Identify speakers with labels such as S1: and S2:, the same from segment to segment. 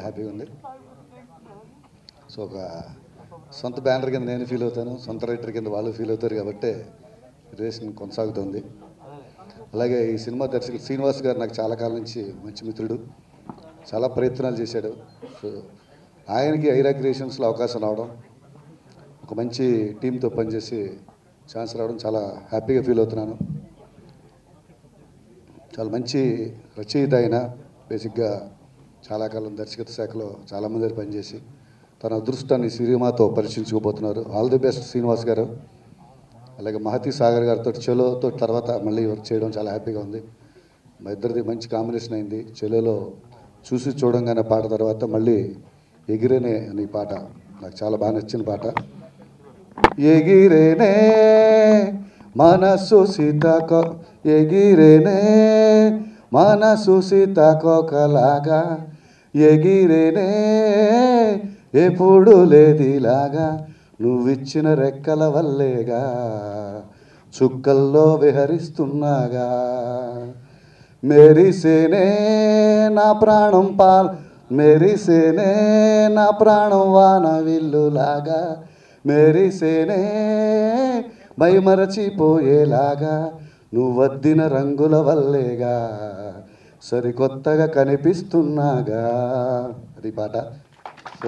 S1: చాలా హ్యాపీగా ఉంది సో ఒక సొంత బ్యానర్ కింద నేను ఫీల్ అవుతాను సొంత రైటర్ కింద వాళ్ళు ఫీల్ అవుతారు కాబట్టి రిలేషన్ కొనసాగుతుంది అలాగే ఈ సినిమా దర్శకులు శ్రీనివాస్ గారు నాకు చాలా కాలం నుంచి మంచి మిత్రుడు చాలా ప్రయత్నాలు చేశాడు సో ఆయనకి ఐరా క్రియేషన్స్లో అవకాశం రావడం ఒక మంచి టీంతో పనిచేసి ఛాన్స్ రావడం చాలా హ్యాపీగా ఫీల్ అవుతున్నాను చాలా మంచి రచయిత అయిన బేసిక్గా చాలా కాలం దర్శకత శాఖలో చాలామంది దగ్గర పనిచేసి తన అదృష్టాన్ని సినిమాతో పరీక్షించుకోబోతున్నారు ఆల్ ది బెస్ట్ శ్రీనివాస్ గారు అలాగే మహతి సాగర్ గారితో చెలోతో తర్వాత మళ్ళీ వర్క్ చేయడం చాలా హ్యాపీగా ఉంది మా ఇద్దరిది మంచి కాంబినేషన్ అయింది చెలోలో చూసి చూడంగానే పాట తర్వాత మళ్ళీ ఎగిరేనే అని పాట నాకు చాలా బాగా నచ్చిన పాట ఎగిరేనే మనసు సీతాకో ఎగిరేనే మనసు సీతాకోకలాగా ఎగిరేనే ఎప్పుడు లేదిలాగా నువ్విచ్చిన రెక్కల వల్లేగా చుక్కల్లో విహరిస్తున్నాగా మెరిసేనే నా ప్రాణం పాల్ మెరిసేనే నా ప్రాణం వాన విల్లులాగా మెరిసేనే మైమరచిపోయేలాగా నువ్వద్దిన రంగుల వల్లేగా సరికొత్తగా కనిపిస్తున్నాగా అది పాట సో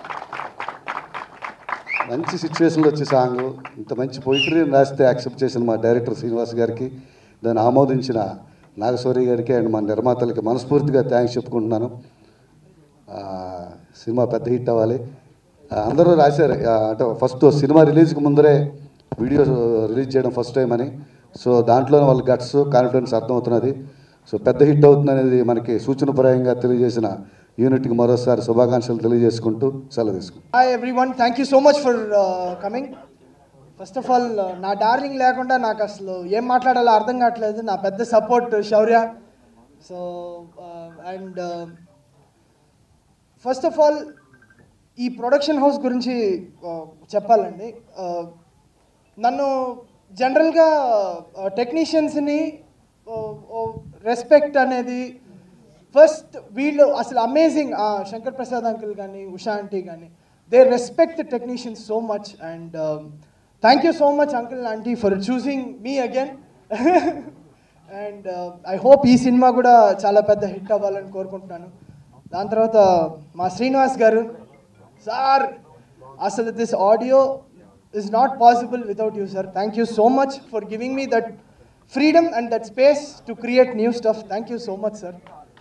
S1: మంచి సిచ్యువేషన్లో వచ్చే సాంగ్ ఇంత మంచి పొయిటరీని రాస్తే యాక్సెప్ట్ చేసిన మా డైరెక్టర్ శ్రీనివాస్ గారికి దాన్ని ఆమోదించిన నాగశౌరి గారికి అండ్ మా నిర్మాతలకి మనస్ఫూర్తిగా థ్యాంక్స్ చెప్పుకుంటున్నాను ఆ, సినిమా పెద్ద హిట్ అవ్వాలి ఆ, అందరూ రాశారు ఆ, అంటే ఫస్ట్ సినిమా రిలీజ్కి ముందరే వీడియో రిలీజ్ చేయడం ఫస్ట్ టైం అని సో దాంట్లో వాళ్ళ గట్స్ కాన్ఫిడెన్స్ అర్థమవుతున్నది సో పెద్ద హిట్ అవుతుంది అనేది మనకి సూచనప్రాయంగా తెలియజేసిన యూనిట్కి మరోసారి శుభాకాంక్షలు తెలియజేసుకుంటూ సెలవు తీసుకుంటాం
S2: hi everyone thank you so much for coming first of all నా డార్లింగ్ లేకుండా నాకు అసలు ఏం మాట్లాడాలో అర్థం కావట్లేదు నా పెద్ద support Shaurya so and first of all ఈ ప్రొడక్షన్ హౌస్ గురించి uh, చెప్పాలండి Uh, నన్ను జనరల్గా టెక్నీషియన్స్ని రెస్పెక్ట్ అనేది ఫస్ట్ వీళ్ళు అసలు అమేజింగ్ శంకర్ ప్రసాద్ అంకుల్ కానీ ఉషా ఆంటీ కానీ they respect technicians so much and thank you so much uncle aunty for choosing me again and I hope ఈ సినిమా కూడా చాలా పెద్ద హిట్ అవ్వాలని కోరుకుంటున్నాను దాని తర్వాత మా శ్రీనివాస్ గారు సార్ అసలు this audio is not possible without you sir thank you so much for giving me that freedom and that space to create new stuff thank you so much sir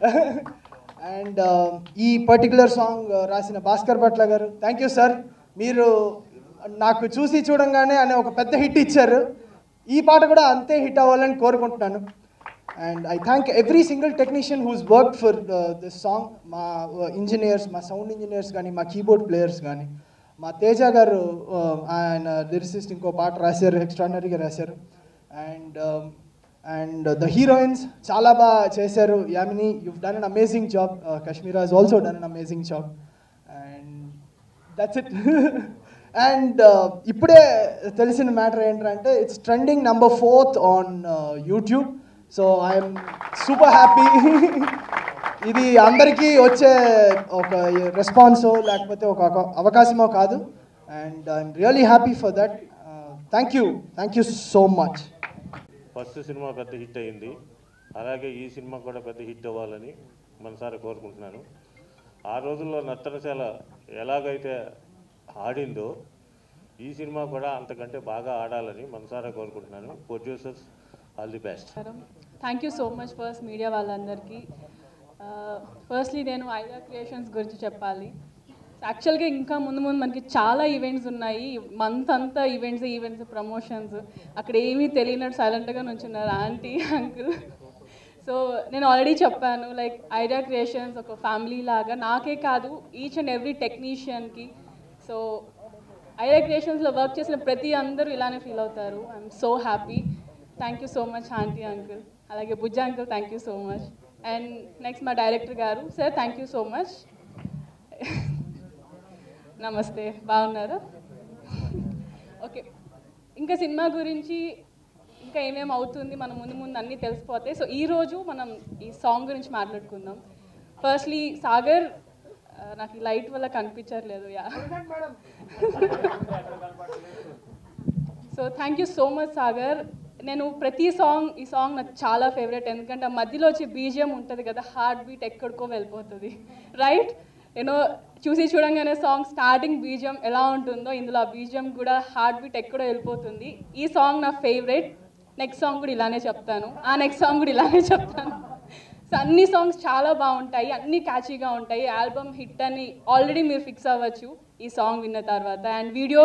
S2: and ఈ particular song రాసిన భాస్కర్ భట్ల గారు thank you sir మీరు నాకు చూసి చూడంగానే అనే ఒక పెద్ద హిట్ ఇచ్చారు ఈ పాట కూడా అంతే హిట్ అవ్వాలని కోరుకుంటున్నాను and I thank every single technician who's work for this song మా ఇంజనీర్స్ మా సౌండ్ ఇంజనీర్స్ కానీ మా కీబోర్డ్ ప్లేయర్స్ కానీ మా తేజ గారు uh, ఆయన లిరిసిస్ట్ ఇంకో పాట రాశారు ఎక్స్ట్రాడినరీగా రాశారు అండ్ అండ్ ద హీరోయిన్స్ చాలా బాగా చేశారు Yamini you've done an amazing job Kashmira has also done an amazing job and that's it and ఇప్పుడే తెలిసిన మ్యాటర్ ఏంటంటే it's trending number fourth on YouTube so I'm super happy ఇది అందరికీ వచ్చే ఒక రెస్పాన్సో లేకపోతే ఒక ఒక అవకాశమో కాదు and I'm really happy for that thank you thank you so much
S3: first cinema పెద్ద హిట్ అయింది అలాగే ఈ సినిమా కూడా పెద్ద హిట్ అవ్వాలని మనసారా కోరుకుంటున్నాను ఆ రోజుల్లో నర్తనశాల ఎలాగైతే ఆడిందో ఈ సినిమా కూడా అంతకంటే బాగా ఆడాలని మనసారా కోరుకుంటున్నాను producers all the best
S4: thank you so much first media వాళ్ళందరికీ ఫస్ట్లీ నేను ఐడియా క్రియేషన్స్ గురించి చెప్పాలి యాక్చువల్గా ఇంకా ముందు ముందు మనకి చాలా ఈవెంట్స్ ఉన్నాయి మంత్ అంతా ఈవెంట్స్ ఈవెంట్స్ ప్రమోషన్స్ అక్కడ ఏమీ తెలియనట్టు సైలెంట్గా నుంచున్నారు ఆంటీ అంకుల్ సో నేను ఆల్రెడీ చెప్పాను లైక్ ఐడియా క్రియేషన్స్ ఒక ఫ్యామిలీ లాగా నాకే కాదు ఈచ్ అండ్ ఎవ్రీ టెక్నీషియన్కి సో ఐడియా క్రియేషన్స్లో వర్క్ చేసిన ప్రతి అందరూ ఇలానే ఫీల్ అవుతారు I'm so happy thank you so much aunty uncle అలాగే Bujja uncle thank you so much and next మా డైరెక్టర్ గారు sir thank you so much నమస్తే బాగున్నారా ఓకే ఇంకా సినిమా గురించి ఇంకా ఏమేమి అవుతుంది మనం ముందు ముందు అన్నీ తెలిసిపోతాయి సో ఈరోజు మనం ఈ సాంగ్ గురించి మాట్లాడుకుందాం ఫస్ట్లీ సాగర్ నాకు ఈ లైట్ వల్ల కనిపించట్లేదు yeah so thank you so much Sagar నేను ప్రతి సాంగ్ ఈ సాంగ్ నాకు చాలా ఫేవరెట్ ఎందుకంటే ఆ మధ్యలో వచ్చే బీజియం ఉంటుంది కదా హార్ట్ బీట్ ఎక్కడికో వెళ్ళిపోతుంది రైట్ యూనో చూసి చూడంగానే సాంగ్ స్టార్టింగ్ బీజియం ఎలా ఉంటుందో ఇందులో ఆ బీజియం కూడా హార్ట్ బీట్ ఎక్కడో వెళ్ళిపోతుంది ఈ సాంగ్ నా ఫేవరెట్ నెక్స్ట్ సాంగ్ కూడా ఇలానే చెప్తాను ఆ నెక్స్ట్ సాంగ్ కూడా ఇలానే చెప్తాను సో అన్ని సాంగ్స్ చాలా బాగుంటాయి అన్ని క్యాచీగా ఉంటాయి ఆల్బమ్ హిట్ అని ఆల్రెడీ మీరు ఫిక్స్ అవ్వచ్చు ఈ సాంగ్ విన్న తర్వాత and video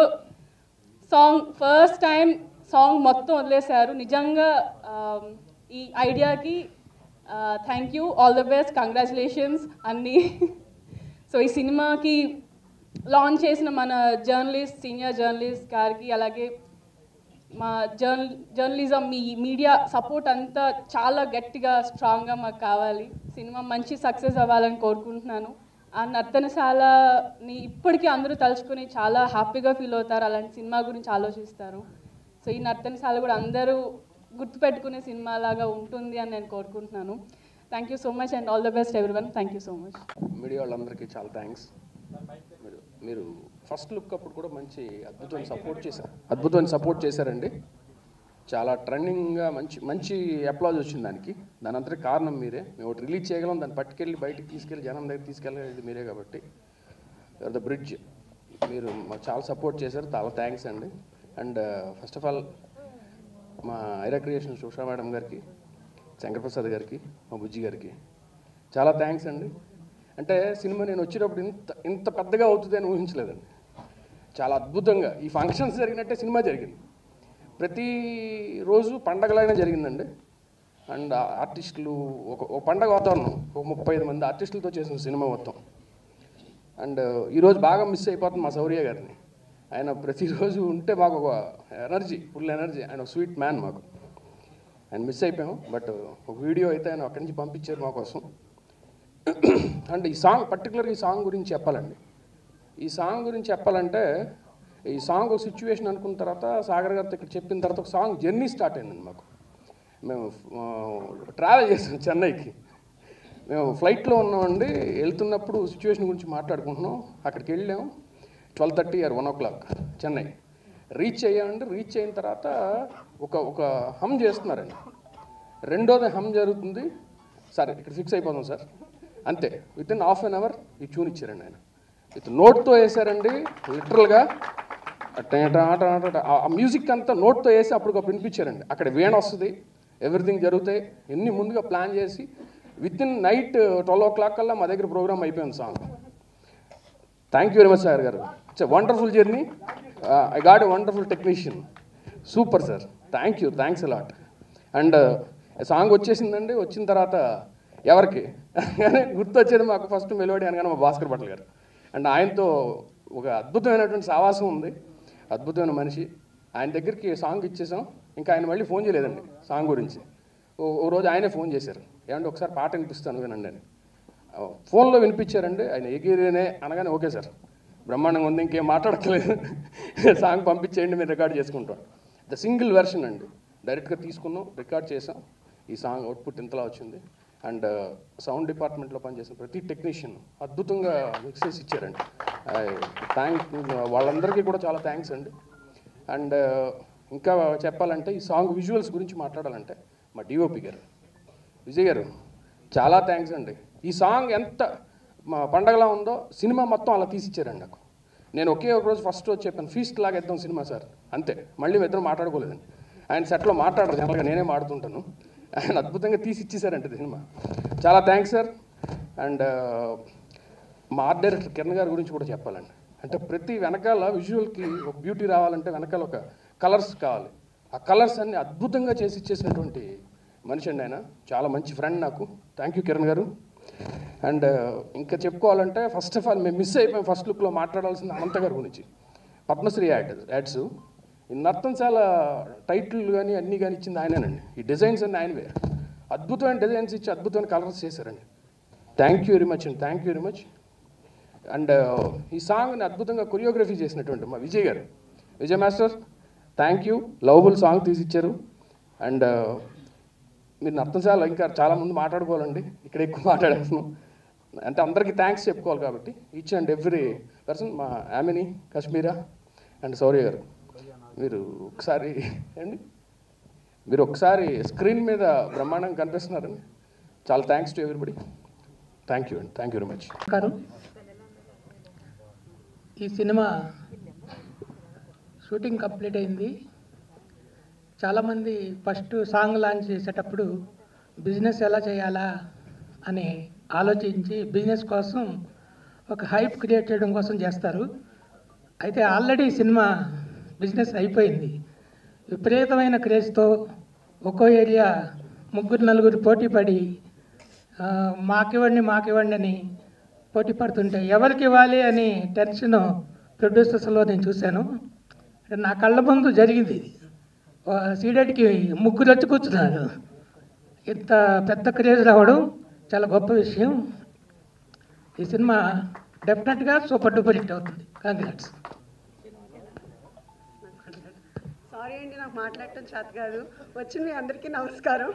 S4: song first time song మొత్తం వదిలేశారు నిజంగా um, ఈ ఐడియాకి thank you all the best congratulations అన్నీ సో ఈ సినిమాకి లాంచ్ చేసిన మన జర్నలిస్ట్ సీనియర్ జర్నలిస్ట్ గారికి అలాగే మా జర్న జర్నలిజం మీ మీడియా సపోర్ట్ అంతా చాలా గట్టిగా స్ట్రాంగ్గా మాకు కావాలి సినిమా మంచి సక్సెస్ అవ్వాలని కోరుకుంటున్నాను ఆ నర్తనశాలని ఇప్పటికీ అందరూ తలుచుకొని చాలా హ్యాపీగా ఫీల్ అవుతారు అలాంటి సినిమా గురించి ఆలోచిస్తారు సో ఈ నర్తనశాల కూడా అందరూ గుర్తుపెట్టుకునే సినిమా లాగా ఉంటుంది అని నేను కోరుకుంటున్నాను thank you so much and all the best everyone thank you so much
S5: media వాళ్ళందరికీ చాలా థ్యాంక్స్ మీరు మీరు ఫస్ట్ లుక్ అప్పుడు కూడా మంచి అద్భుతమైన సపోర్ట్ చేశారు అద్భుతమైన సపోర్ట్ చేశారండి చాలా ట్రెండింగ్గా మంచి మంచి అప్లాజ్ వచ్చింది దానికి దాని అంతటి కారణం మీరే మేము ఒకటి రిలీజ్ చేయగలం దాన్ని పట్టుకెళ్ళి బయటికి తీసుకెళ్ళి జనం దగ్గర తీసుకెళ్ళేది మీరే కాబట్టి ద బ్రిడ్జ్ మీరు మాకు చాలా సపోర్ట్ చేశారు చాలా థ్యాంక్స్ అండి అండ్ ఫస్ట్ ఆఫ్ ఆల్ మా ఐరా క్రియేషన్స్ ఉషా మేడం గారికి శంకరప్రసాద్ గారికి మా బుజ్జి గారికి చాలా థ్యాంక్స్ అండి అంటే సినిమా నేను వచ్చేటప్పుడు ఇంత ఇంత పెద్దగా అవుతుంది అని ఊహించలేదండి చాలా అద్భుతంగా ఈ ఫంక్షన్స్ జరిగినట్టే సినిమా జరిగింది ప్రతి రోజు పండగలైనా జరిగిందండి అండ్ ఆర్టిస్టులు ఒక ఒక పండగ వాతావరణం ఒక ముప్పై ఐదు మంది ఆర్టిస్టులతో చేసిన సినిమా మొత్తం అండ్ ఈరోజు బాగా మిస్ అయిపోతుంది మా శౌర్య గారిని ఆయన ప్రతిరోజు ఉంటే మాకు ఒక ఎనర్జీ ఫుల్ ఎనర్జీ ఆయన ఒక స్వీట్ మ్యాన్ మాకు ఆయన మిస్ అయిపోయాం బట్ ఒక వీడియో అయితే ఆయన అక్కడి నుంచి పంపించారు మా కోసం అండ్ ఈ సాంగ్ పర్టికులర్గా ఈ సాంగ్ గురించి చెప్పాలండి ఈ సాంగ్ గురించి చెప్పాలంటే ఈ సాంగ్ ఒక సిచ్యువేషన్ అనుకున్న తర్వాత సాగర్ గారితో ఇక్కడ చెప్పిన తర్వాత ఒక సాంగ్ జర్నీ స్టార్ట్ అయిందండి మాకు మేము ట్రావెల్ చేసాం చెన్నైకి మేము ఫ్లైట్లో ఉన్నామండి వెళ్తున్నప్పుడు సిచ్యువేషన్ గురించి మాట్లాడుకుంటున్నాం అక్కడికి వెళ్ళాం twelve thirty or one o'clock Chennai reach అయ్యామండి రీచ్ అయిన తర్వాత ఒక ఒక హమ్ చేస్తున్నారండి రెండోది హమ్ జరుగుతుంది సరే ఇక్కడ ఫిక్స్ అయిపోదాం సార్ అంతే within half an hour ఈ ట్యూన్ ఇచ్చారండి ఆయన విత్ నోట్తో వేసారండి లిటరల్గా ఆ మ్యూజిక్ అంతా నోట్తో వేసి అప్పుడు వినిపించారండి అక్కడ వీణ వస్తుంది ఎవ్రీథింగ్ జరుగుతాయి ఎన్ని ముందుగా ప్లాన్ చేసి within night twelve o'clock కల్లా మా దగ్గర ప్రోగ్రామ్ అయిపోయింది song thank you very much sir గారు it's wonderful journey I got a wonderful technician super sir thank you thanks a lot and song వచ్చేసిందండి వచ్చిన తర్వాత ఎవరికి గుర్తొచ్చేది మాకు ఫస్ట్ మెలోడీ అనగానే మా భాస్కర్ భట్ల గారు అండ్ ఆయనతో ఒక అద్భుతమైనటువంటి సావాసం ఉంది అద్భుతమైన మనిషి ఆయన దగ్గరికి సాంగ్ ఇచ్చేసాం ఇంకా ఆయన మళ్ళీ ఫోన్ చేయలేదండి సాంగ్ గురించి ఓ ఓ రోజు ఆయనే ఫోన్ చేశారు ఏమంటే ఒకసారి పాట వినిపిస్తాను వినండి అని ఫోన్లో వినిపించారండి ఆయన ఎగిరినే అనగానే ఓకే సార్ బ్రహ్మాండంగా ఉంది ఇంకేం మాట్లాడట్లేదు సాంగ్ పంపించేయండి మీరు రికార్డ్ చేసుకుంటాం ద సింగిల్ వెర్షన్ అండి డైరెక్ట్గా తీసుకున్నాం రికార్డ్ చేసాం ఈ సాంగ్ అవుట్పుట్ ఇంతలా వచ్చింది అండ్ సౌండ్ డిపార్ట్మెంట్లో పనిచేసిన ప్రతి టెక్నీషియన్ అద్భుతంగా మిక్స్ చేసి ఇచ్చారండి థ్యాంక్ వాళ్ళందరికీ కూడా చాలా థ్యాంక్స్ అండి అండ్ ఇంకా చెప్పాలంటే ఈ సాంగ్ విజువల్స్ గురించి మాట్లాడాలంటే మా డిఓపి గారు విజయ్ గారు చాలా థ్యాంక్స్ అండి ఈ సాంగ్ ఎంత మా పండగలా ఉందో సినిమా మొత్తం అలా తీసిచ్చారండి నాకు నేను ఒకే ఒక రోజు ఫస్ట్ రోజు చెప్పాను ఫీస్ట్ లాగా ఇద్దాం సినిమా సార్ అంతే మళ్ళీ మీ ఇద్దరం మాట్లాడుకోలేదండి ఆయన సెట్లో మాట్లాడరు జనరల్గా నేనే మాడుతుంటాను ఆయన అద్భుతంగా తీసి ఇచ్చేసారంటే సినిమా చాలా థ్యాంక్స్ సార్ అండ్ మా ఆర్ట్ డైరెక్టర్ కిరణ్ గారి గురించి కూడా చెప్పాలండి అంటే ప్రతి వెనకాల విజువల్కి ఒక బ్యూటీ రావాలంటే వెనకాల ఒక కలర్స్ కావాలి ఆ కలర్స్ అన్ని అద్భుతంగా చేసి ఇచ్చేసినటువంటి మనిషి అండి ఆయన చాలా మంచి ఫ్రెండ్ నాకు థ్యాంక్ యూ కిరణ్ గారు అండ్ ఇంకా చెప్పుకోవాలంటే ఫస్ట్ ఆఫ్ ఆల్ మేము మిస్ అయిపోయాం ఫస్ట్ లుక్లో మాట్లాడాల్సిన అనంత గారి గురించి పద్మశ్రీ యాడ్ యాడ్స్ ఈ నర్తంశాల టైటిల్ కానీ అన్నీ కానీ ఇచ్చింది ఆయనేనండి ఈ డిజైన్స్ అన్నీ ఆయనవే అద్భుతమైన డిజైన్స్ ఇచ్చి అద్భుతమైన కలర్స్ చేశారండి థ్యాంక్ యూ వెరీ మచ్ అండి thank you very much and ఈ సాంగ్ని అద్భుతంగా కొరియోగ్రఫీ చేసినటువంటి మా విజయ్ గారు Vijay master thank you lovable song తీసిచ్చారు అండ్ మీరు నర్తనశాల ఇంకా చాలా మంది మాట్లాడుకోవాలండి ఇక్కడ ఎక్కువ మాట్లాడేస్తున్నాం అంటే అందరికీ థ్యాంక్స్ చెప్పుకోవాలి కాబట్టి ఈచ్ అండ్ ఎవ్రీ పర్సన్ మా యామిని కశ్మీరా అండ్ శౌర్య గారు మీరు ఒకసారి అండి మీరు ఒకసారి స్క్రీన్ మీద బ్రహ్మాండంగా కనిపిస్తున్నారండి చాలా thanks to everybody thank you అండి థ్యాంక్ యూ వెరీ మచ్
S6: నమస్కారం ఈ సినిమా షూటింగ్ కంప్లీట్ అయింది చాలామంది ఫస్ట్ సాంగ్ లాంచ్ చేసేటప్పుడు బిజినెస్ ఎలా చేయాలా అని ఆలోచించి బిజినెస్ కోసం ఒక హైప్ క్రియేట్ చేయడం కోసం చేస్తారు అయితే ఆల్రెడీ సినిమా బిజినెస్ అయిపోయింది విపరీతమైన క్రేజ్తో ఒక్కో ఏరియా ముగ్గురు నలుగురు పోటీ పడి ఆ, మాకివ్వండి మాకివ్వండి అని పోటీ పడుతుంటే ఎవరికి ఇవ్వాలి అని టెన్షన్ ప్రొడ్యూసర్స్లో నేను చూశాను అంటే నా కళ్ళ ముందు జరిగింది ఇది సీడెట్కి ముగ్గురు వచ్చి కూర్చున్నారు ఇంత పెద్ద క్రేజ్ రావడం చాలా గొప్ప విషయం ఈ సినిమా డెఫినెట్గా సూపర్ డూపర్ హిట్ అవుతుంది కాంగ్రాట్స్
S7: సారీ అండి నాకు మాట్లాడటం చేత కాదు వచ్చిన మీ అందరికీ నమస్కారం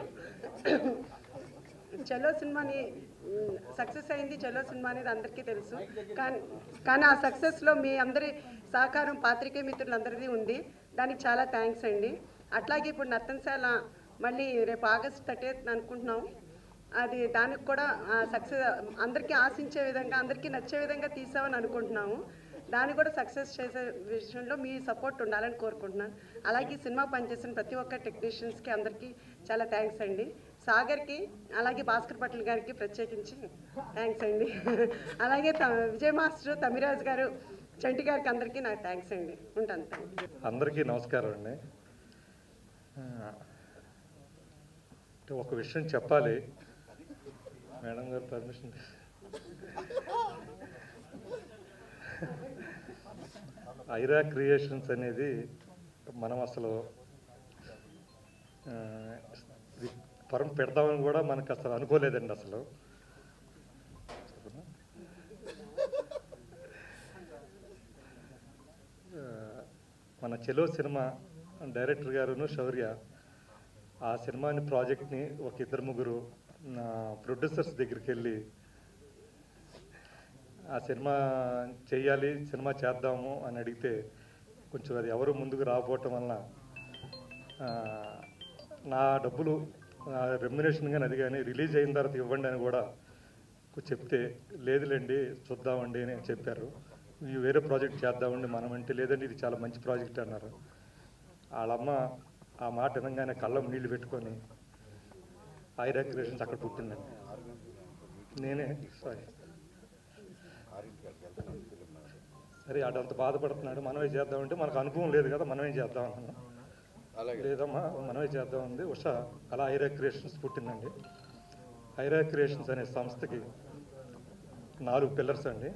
S7: చలో సినిమాని సక్సెస్ అయింది చలో సినిమా అనేది అందరికీ తెలుసు కానీ కానీ ఆ సక్సెస్లో మీ అందరి సహకారం పాత్రికే మిత్రులందరిది ఉంది దానికి చాలా థ్యాంక్స్ అండి అట్లాగే ఇప్పుడు నర్తనశాల మళ్ళీ రేపు ఆగస్ట్ థర్టీ అనుకుంటున్నాం అది దానికి కూడా సక్సెస్ అందరికీ ఆశించే విధంగా అందరికీ నచ్చే విధంగా తీసామని అనుకుంటున్నాము దాన్ని కూడా సక్సెస్ చేసే విషయంలో మీ సపోర్ట్ ఉండాలని కోరుకుంటున్నాను అలాగే ఈ సినిమా పనిచేసిన ప్రతి ఒక్క టెక్నీషియన్స్కి అందరికీ చాలా థ్యాంక్స్ అండి సాగర్కి అలాగే భాస్కర్ పటేల్ గారికి ప్రత్యేకించి థ్యాంక్స్ అండి అలాగే త- విజయ్ మాస్టర్ తమిరాజ్ గారు చంటి గారికి అందరికీ నాకు థ్యాంక్స్ అండి ఉంటాను థ్యాంక్ యూ
S8: అందరికీ నమస్కారం అండి ఆ, అంటే ఒక విషయం చెప్పాలి మేడం గారు పర్మిషన్ ఐరా క్రియేషన్స్ అనేది మనం అసలు ఆ, ఇది పరం పెడదామని కూడా మనకు అసలు అనుకోలేదండి అసలు ఆ, మన చెలో సినిమా డైరెక్టర్ గారును శౌర్య ఆ సినిమాని ప్రాజెక్ట్ని ఒక ఇద్దరు ముగ్గురు నా ప్రొడ్యూసర్స్ దగ్గరికి వెళ్ళి ఆ సినిమా చెయ్యాలి సినిమా చేద్దాము అని అడిగితే కొంచెం అది ఎవరు ముందుకు రాకపోవటం వలన ఆ, నా డబ్బులు రెమ్యునేషన్ కానీ అది కానీ రిలీజ్ అయిన తర్వాత ఇవ్వండి అని కూడా చెప్తే లేదులేండి చూద్దామండి అని చెప్పారు ఇవి వేరే ప్రాజెక్ట్ చేద్దామండి మనం అంటే లేదండి ఇది చాలా మంచి ప్రాజెక్ట్ అన్నారు వాళ్ళమ్మ ఆ మాట వినంగానే కళ్ళం నీళ్లు పెట్టుకొని ఐరా క్రియేషన్స్ అక్కడ పుట్టిందండి నేనే సారీ సరే అడంత బాధపడుతున్నాడు మనమే చేద్దామంటే మనకు అనుభవం లేదు కదా మనమే చేద్దాం అన్నాను లేదమ్మా మనమే చేద్దాం ఉంది ఉషా అలా ఐరా క్రియేషన్స్ పుట్టిందండి ఐరా క్రియేషన్స్ అనే సంస్థకి నాలుగు పిల్లర్స్ అండి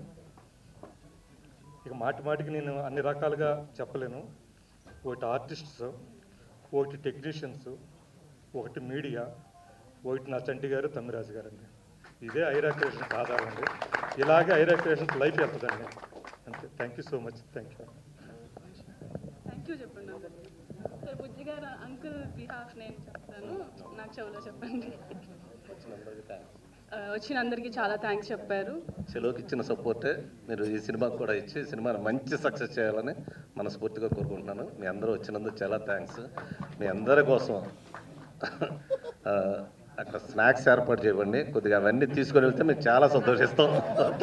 S8: ఇక మాటి మాటికి నేను అన్ని రకాలుగా చెప్పలేను ఒకటి ఆర్టిస్ట్స్ ఒకటి టెక్నీషియన్స్ ఒకటి మీడియా ఒకటి నా చంటి గారు తమ్మిరాజు గారు అండి ఇదే ఐరా క్రియేషన్స్ ఆధారం అండి ఇలాగే ఐరా క్రియేషన్స్ లైఫ్ వెళ్తుందండి అంతే thank you so much thank you
S4: thank you చెప్పండి అందరికీ సరే బుజ్జి గారు అంకుల్ బిహాఫ్ నేను చెప్తాను నాకు చెవులో చెప్పండి ఆ, వచ్చిన అందరికీ చాలా థ్యాంక్స్ చెప్పారు
S9: చెలోకి ఇచ్చిన సపోర్టే మీరు ఈ సినిమాకి కూడా ఇచ్చి సినిమాని మంచి సక్సెస్ చేయాలని మనస్ఫూర్తిగా కోరుకుంటున్నాను మీ అందరూ వచ్చినందుకు చాలా థ్యాంక్స్ మీ అందరి కోసం ఆ, అక్కడ స్నాక్స్ ఏర్పాటు చేయండి కొద్దిగా అవన్నీ తీసుకొని వెళ్తే మేము చాలా సంతోషిస్తాం